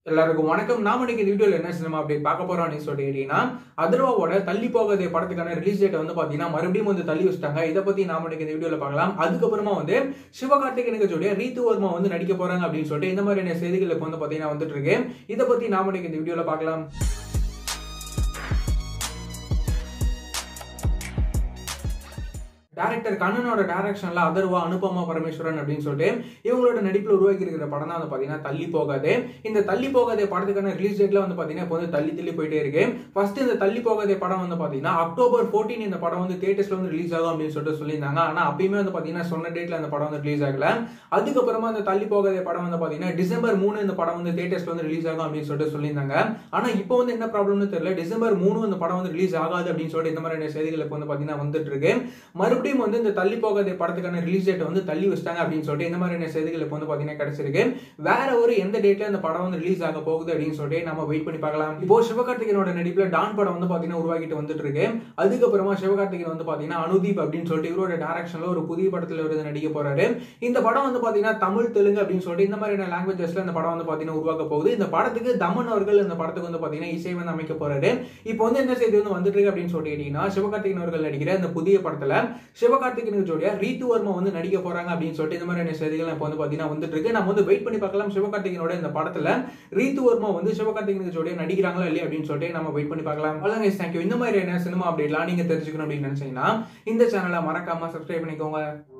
எல்லாருக்கும் வணக்கம் நாம இன்னைக்கு இந்த வீடியோல என்ன சினிமா அப்டேட் பார்க்க போறோம் நீ சொல்லிட்டீங்கன்னா அதர்வாவோட தள்ளி போகாதே படத்துக்கான ரிலீஸ் டேட் வந்து பாத்தீங்கன்னா மறுபடியும் வந்து தள்ளி வச்சிட்டாங்க இதை பத்தி நாம இன்னைக்கு இந்த வீடியோல பார்க்கலாம் அதுக்கப்புறமா வந்து சிவகார்த்திகேயனுக்கு ஜோடியா ரீத்து வர்மா வந்து நடிக்க போறாங்க அப்படின்னு சொல்லிட்டு இந்த மாதிரியான செய்திகள் இப்போ வந்து பாத்தீங்கன்னா வந்துட்டு இருக்கு இதை பத்தி நாம இன்னைக்கு இந்த வீடியோல பார்க்கலாம் டேரக்டர் கண்ணனோட டைரக்ஷன்ல அதர்வா அனுபமா பரமேஸ்வரன் அப்படின்னு சொல்லிட்டு இவங்களோட நடிப்பில் உருவாக்கி இருக்கிற படம் தான் வந்து பாத்தீங்கன்னா தள்ளி போகாது இந்த தள்ளி போகாதே படத்துக்கான ரிலீஸ் டேட்ல வந்து பாத்தீங்கன்னா இப்போ வந்து தள்ளி தள்ளி போயிட்டே இருக்கு ஃபர்ஸ்ட் இந்த தள்ளி போகாதே படம் வந்து பாத்தீங்கன்னா அக்டோபர் 14 இந்த படம் வந்து தியேட்டர்ஸ்ல வந்து ரிலீஸ் ஆகும் அப்படின்னு சொல்லிட்டு சொல்லியிருந்தாங்க ஆனா அப்பயுமே வந்து பாத்தீங்கன்னா சொன்ன டேட்ல அந்த படம் வந்து ரிலீஸ் ஆகல அதுக்கப்புறமா அந்த தள்ளி போகாதே படம் வந்து பாத்தீங்கன்னா டிசம்பர் மூணு இந்த படம் வந்து தியேட்டர்ஸ்ல வந்து ரிலீஸ் ஆகும் அப்படின்னு சொல்லிட்டு சொல்லியிருந்தாங்க ஆனா இப்போ வந்து என்ன ப்ராப்ளம்னு தெரியல டிசம்பர் மூணு இந்த படம் வந்து ரிலீஸ் ஆகாது அப்படின்னு சொல்லிட்டு இந்த மாதிரியான செய்திகள் இப்போ வந்து பாத்தீங்கன்னா வந்துட்டு இருக்கு மறுபடியும் வந்து இந்த தள்ளி போகாத படத்துக்கான ரிலீஸ் டேட் வந்து தள்ளி வச்சிட்டாங்க அப்படின்னு சொல்லிட்டு இந்த மாதிரியான செய்திகள் இப்போ வந்து பாத்தீங்கன்னா கிடைச்சிருக்கு வேற ஒரு எந்த டேட்ல இந்த படம் வந்து ரிலீஸ் ஆக போகுது அப்படின்னு சொல்லிட்டு நம்ம வெயிட் பண்ணி பார்க்கலாம் இப்போ சிவகார்த்திகேயனோட நடிப்புல டான் படம் வந்து பாத்தீங்கன்னா உருவாக்கிட்டு வந்துட்டு இருக்கு அதுக்கப்புறமா சிவகார்த்திகேயன் வந்து பாத்தீங்கன்னா அனுதீப் அப்படின்னு சொல்லிட்டு இவரோட டைரக்ஷன்ல ஒரு புதிய படத்துல இவர் நடிக்க போறாரு இந்த படம் வந்து பாத்தீங்கன்னா தமிழ் தெலுங்கு அப்படின்னு சொல்லிட்டு இந்த மாதிரியான லாங்குவேஜஸ்ல இந்த படம் வந்து பாத்தீங்கன்னா உருவாக்க போகுது இந்த படத்துக்கு தமன் அவர்கள் இந்த படத்துக்கு வந்து பாத்தீங்கன்னா இசை வந்து அமைக்க போறாரு இப்போ வந்து என்ன செய்தி வந்து வந்துட்டு இருக்கு அப்படின்னு சொல்லிட்டு கேட்டீங்கன்னா சிவகார்த்திகேயன் அவர்கள் நடிக்கிற இந்த புதிய படத்துல சிவகார்த்திகேயனுக்கு ஜோடியா ரீத்து வர்மா வந்து நடிக்க போறாங்க அப்படின்னு சொல்லிட்டு இந்த மாதிரியான செய்திகள் இப்போ வந்து பாத்தீங்கன்னா வந்துட்டு இருக்கு நம்ம வந்து வெயிட் பண்ணி பார்க்கலாம் சிவகார்த்திகேயனோட இந்த படத்துல ரீத்து வர்மா வந்து சிவகார்த்திகேயனுக்கு ஜோடியா நடிக்கிறாங்களா இல்லையா அப்படின்னு சொல்லிட்டு நம்ம வெயிட் பண்ணி பார்க்கலாம் அவ்வளோ தேங்க்யூ இந்த மாதிரியான சினிமா அப்டேட்லாம் நீங்க தெரிஞ்சுக்கணும் அப்படின்னு நினைச்சீங்கன்னா இந்த சேனலை மறக்காம சப்ஸ்கிரைப் பண்ணிக்கோங்க